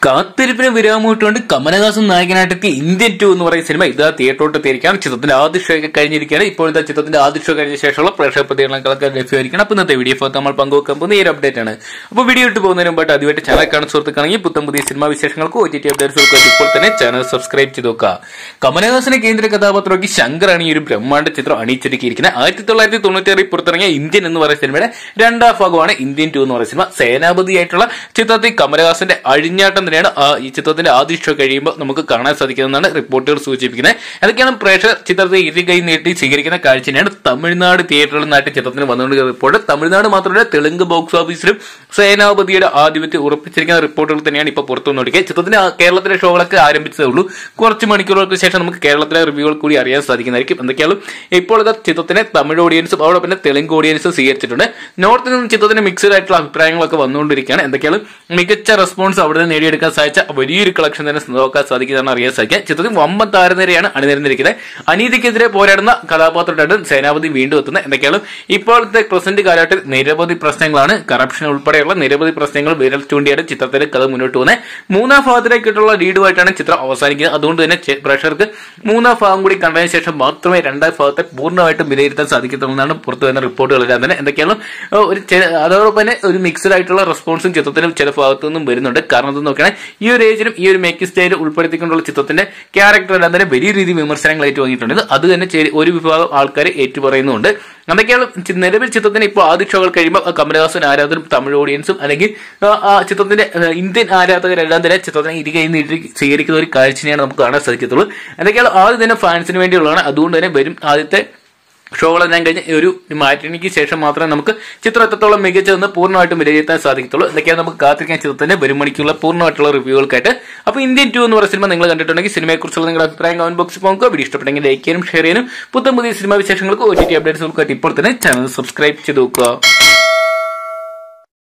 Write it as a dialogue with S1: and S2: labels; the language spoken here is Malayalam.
S1: കാത്തിരിപ്പിന് വിരാമമിട്ടുകൊണ്ട് കമലഹാസൻ നായകനായിട്ടെത്തിയ ഇന്ത്യൻ ടു എന്ന് പറയുന്ന സിനിമ ഇതാ തിയേറ്ററോട്ട് എത്തിയിരിക്കുകയാണ് ചിത്രത്തിന്റെ ആദ്യ ഷോ ഒക്കെ കഴിഞ്ഞിരിക്കുകയാണ് ഇപ്പോഴത്തെ ചിത്രത്തിന്റെ ആദ്യ ഷോ കഴിഞ്ഞ ശേഷമുള്ള പ്രേക്ഷക പ്രതികരണങ്ങളൊക്കെ ലഭ്യമായിരിക്കണം അപ്പോൾ ഇന്നത്തെ വീഡിയോ ഭാഗത്ത് നമ്മൾ പങ്കുവെക്കാൻ പോകുന്ന ഈ ഒരു അപ്ഡേറ്റ് ആണ് അപ്പോൾ വീഡിയോ ഇട്ട് പോകുന്നതിന് മുമ്പായിട്ട് ആദ്യമായിട്ട് ചാനൽ കാണുന്ന സുഹൃത്തുക്കാണെങ്കിൽ പുത്തം പുതിയ സിനിമാ വിശേഷങ്ങൾക്ക് ഒ ടി ടി അപ്ഡേറ്റ്സുകൾക്ക് ഇപ്പോൾ തന്നെ ചാനൽ സബ്സ്ക്രൈബ് ചെയ്ത് നോക്കുക കമലഹാസനെ കേന്ദ്ര കഥാപാത്രമാക്കി ശങ്കറാണ് ഈ ഒരു ബ്രഹ്മാണ്ഡ ചിത്രം അണിയിച്ചൊരുക്കിയിരിക്കുന്നത് ആയിരത്തി തൊള്ളായിരത്തി തൊണ്ണൂറ്റി പുറത്തിറങ്ങിയ ഇന്ത്യൻ എന്ന് പറയുന്ന സിനിമയുടെ രണ്ടാം ഭാഗമാണ് ഇന്ത്യൻ ടു എന്ന് പറയുന്ന സിനിമ സേനാപതിയായിട്ടുള്ള ചിത്രത്തിൽ കമലഹാസന്റെ അഴിഞ്ഞാട്ടം തന്നെയാണ് ആ ഈ ചിത്രത്തിന്റെ ആദ്യ ഷോ കഴിയുമ്പോൾ നമുക്ക് കാണാൻ സാധിക്കുന്നതെന്നാണ് റിപ്പോർട്ടുകൾ സൂചിപ്പിക്കുന്നത് അതൊക്കെയാണ് പ്രേക്ഷകർ ചിത്രത്തെ ഇരു കൈ നീട്ടി സ്വീകരിക്കുന്ന കാഴ്ച തന്നെയാണ് തമിഴ്നാട് തിയേറ്ററുകളിൽ നാട്ടി ചിത്രത്തിന് വന്നുകൊണ്ട് റിപ്പോർട്ട് തമിഴ്നാട് മാത്രമല്ല തെലുങ്ക് ബോക്സ് ഓഫീസിലും സേനാപതിയുടെ ആധിപത്യം ഉറപ്പിച്ചിരിക്കുന്ന റിപ്പോർട്ടുകൾ തന്നെയാണ് ഇപ്പോൾ പുറത്തു വന്നുകൊണ്ടിരിക്കുക ചിത്രത്തിന്റെ ആ കേരളത്തിലെ ഷോകളൊക്കെ ആരംഭിച്ചതേ ഉള്ളൂ കുറച്ച് മണിക്കൂറുകൾക്ക് ശേഷം നമുക്ക് കേരളത്തിലെ റിവ്യൂകൾ കൂടി അറിയാൻ സാധിക്കുന്നതായിരിക്കും എന്തൊക്കെയാണ് ഇപ്പോൾ ഇത് ചിത്രത്തിനെ തമിഴ് ഓഡിയൻസും അതോടൊപ്പം തന്നെ തെലുങ്ക് ഓഡിയൻസും സ്വീകരിച്ചിട്ടുണ്ട് നോർത്തിൽ നിന്നും ചിത്രത്തിന് മിക്സഡ് ആയിട്ടുള്ള അഭിപ്രായങ്ങളൊക്കെ വന്നുകൊണ്ടിരിക്കുകയാണ് എന്തൊക്കെയാണ് മികച്ച റെസ്പോൺസ് അവിടെ നിന്ന് നേടിയെടുക്കാൻ സാധിച്ച വലിയൊരു കളക്ഷൻ തന്നെ നോക്കാൻ സാധിക്കുന്നതാണ് അറിയാൻ സാധിക്കുക ചിത്രത്തിൽ വമ്പൻ താരനിരയാണ് അണിനിരന്നിരിക്കുന്നത് അനീതിക്കെതിരെ പോരാടുന്ന കഥാപാത്രമായിട്ട് സേനാപതി വീണ്ടും എത്തുന്നത് എന്തൊക്കെയാണ് ഇപ്പോഴത്തെ പ്രസന്റ് കാലഘട്ടത്തിൽ നിരവധി പ്രശ്നങ്ങളാണ് കറപ്ഷൻ ഉൾപ്പെടെയുള്ള നിരവധി പ്രശ്നങ്ങൾ വിരൽ ചൂണ്ടിയാണ് ചിത്രത്തിന്റെ കഥ മുന്നോട്ട് പോകുന്നത് മൂന്നാം ഭാഗത്തിലേക്കുള്ള ലീഡുമായിട്ടാണ് ചിത്രം അവസാനിക്കുന്നത് അതുകൊണ്ട് തന്നെ ചെ- പ്രേക്ഷകർക്ക് മൂന്നാം ഭാഗം കൂടി കണ്ടതിന് ശേഷം മാത്രമേ രണ്ടാം ഭാഗത്തെ പൂർണ്ണമായിട്ടും വിലയിരുത്താൻ സാധിക്കത്തുള്ളൂ എന്നാണ് പുറത്തു വരുന്ന റിപ്പോർട്ടുകളെല്ലാം തന്നെ എന്തൊക്കെയാണ് ഏ, ഒരു ചെ- അതോടൊപ്പം തന്നെ ഒരു മിക്സഡ് ആയിട്ടുള്ള റെസ്പോൺസും ചിത്രത്തിനും ചില ഭാഗത്തു നിന്നും വരുന്നുണ്ട് കാരണം എന്തെന്ന് നോക്കുകയാണെങ്കിൽ ഈ ഒരു ഏജിലും ഈ ഒരു മേക്കിംഗ് സ്റ്റൈൽ ഉൾപ്പെടുത്തിക്കൊണ്ടുള്ള ചിത്രത്തിന്റെ ക്യാരക്ടർ എല്ലാം തന്നെ വലിയ രീതിയിൽ വിമർശനങ്ങൾ ഏറ്റുവാങ്ങിയിട്ടുണ്ട് അത് തന്നെ ചെ- ഒരു വിഭാഗം ആൾക്കാർ ഏറ്റുപറയുന്നുണ്ട് അതൊക്കെയാണ് ചി- നിലവിൽ ചിത്രത്തിന് ഇപ്പോൾ ആദ്യ ഷോകൾ കഴിയുമ്പോൾ കമലഹാസൻ ആരാധകരും തമിഴ് ഓഡിയൻസും അല്ലെങ്കിൽ ആ, ആ ചിത്രത്തിന്റെ ആ, ഇന്ത്യൻ ആരാധകരെല്ലാം തന്നെ ചിത്രത്തിനെ ഇരുകൈ നീട്ടി സ്വീകരിക്കുന്ന ഒരു കാഴ്ചയാണ് നമുക്ക് കാണാൻ സാധിക്കത്തുള്ളൂ എന്തൊക്കെയാണ് ആദ്യം തന്നെ ഫാൻസിന് വേണ്ടിയുള്ളതാണ് അതുകൊണ്ട് തന്നെ വരും ആദ്യത്തെ ഷോകളെല്ലാം കഴിഞ്ഞ് ഒരു മാറ്റിനിക്ക് ശേഷം മാത്രമേ നമുക്ക് ചിത്രം എത്രത്തോളം മികച്ചതെന്ന് പൂർണ്ണമായിട്ടും വിലയിരുത്താൻ സാധിക്കത്തുള്ളൂ എന്തൊക്കെയാണ് നമുക്ക് കാത്തിരിക്കാൻ ചിത്രത്തിന്റെ വരും മണിക്കുള്ള പൂർണ്ണമായിട്ടുള്ള റിവ്യൂകൾക്കായിട്ട് അപ്പോൾ ഇന്ത്യൻ ടു എന്ന് പറയുന്ന സിനിമ നിങ്ങൾ കണ്ടിട്ടുണ്ടെങ്കിൽ സിനിമയെക്കുറിച്ചുള്ള നിങ്ങളുടെ അഭിപ്രായം കമന്റ് ബോക്സിൽ പോകുക വീഡിയോ ഇഷ്ടപ്പെട്ടെങ്കിൽ ലൈക്ക് ചെയ്യാനും ഷെയർ ചെയ്യാനും പുത്തൻ പുതിയ സിനിമാ വിശേഷങ്ങൾക്ക് ഒ ടി ടി അപ്ഡേറ്റ്സുകൾക്കായിട്ട് ഇപ്പോൾ തന്നെ ചാനൽ സബ്സ്ക്രൈബ് ചെയ്ത് നോക്കുക